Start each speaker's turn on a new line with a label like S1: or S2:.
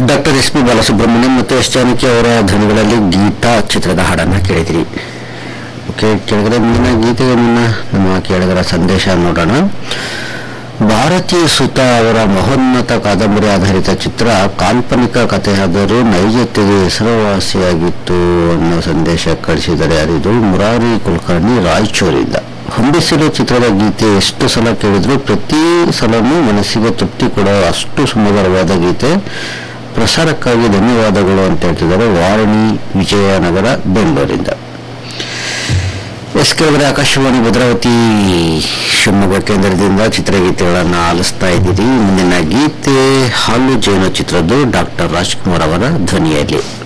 S1: doctor S P Balasubrahmanyam ಮತ್ತು S Janaki ಅವರ ಧ್ವನಿಗಳಲ್ಲಿ ಗೀತಾ ಚಿತ್ರದ ಹಾಡನ್ನು ಕೇಳಿದಿರಿ ಓಕೆ ಕೆಳಗಡೆ ಮುನ್ನ ಗೀತೆಗೆ ಮುನ್ನ ನಮ್ಮ ಕೇಳಿದರ ಸಂದೇಶ ನೋಡೋಣ ಭಾರತೀಯ ಸುತ ಅವರ ಮಹೋನ್ನತ ಕಾದಂಬರಿ ಆಧಾರಿತ ಚಿತ್ರ ಕಾಲ್ಪನಿಕ ಕಥೆಯಾದರೂ ನೈಜತೆಗೆ ಹೆಸರುವಾಸಿಯಾಗಿತ್ತು ಅನ್ನೋ ಸಂದೇಶ ಕಳಿಸಿದರೆ ಅರಿದು ಮುರಾರಿ ಕುಲಕರ್ಣಿ ರಾಯಚೂರಿಂದ ಹೊಂಬಿಸಿಲು ಚಿತ್ರದ ಗೀತೆ ಎಷ್ಟು ಸಲ ಕೇಳಿದ್ರು ಪ್ರತಿ ಸಲನೂ ಮನಸ್ಸಿಗೆ ತೃಪ್ತಿ ಕೊಡೋ ಅಷ್ಟು ಸುಮಧುರವಾದ ಗೀತೆ ಪ್ರಸಾರಕ್ಕಾಗಿ ಧನ್ಯವಾದಗಳು ಅಂತ ಹೇಳ್ತಿದ್ದಾರೆ ವಾರಣಿ ವಿಜಯನಗರ ಬೆಂಗಳೂರಿಂದ ಎಸ್ ಕೆಳಗಡೆ ಆಕಾಶವಾಣಿ ಭದ್ರಾವತಿ ಶಿವಮೊಗ್ಗ ಕೇಂದ್ರದಿಂದ ಚಿತ್ರಗೀತೆಗಳನ್ನು ಆಲಿಸ್ತಾ ಇದ್ದೀರಿ ಮುಂದಿನ ಗೀತೆ ಹಾಲು ಜೇನು ಚಿತ್ರದ್ದು ಡಾಕ್ಟರ್ ರಾಜ್ಕುಮಾರ್ ಅವರ ಧ್ವನಿಯಲ್ಲಿ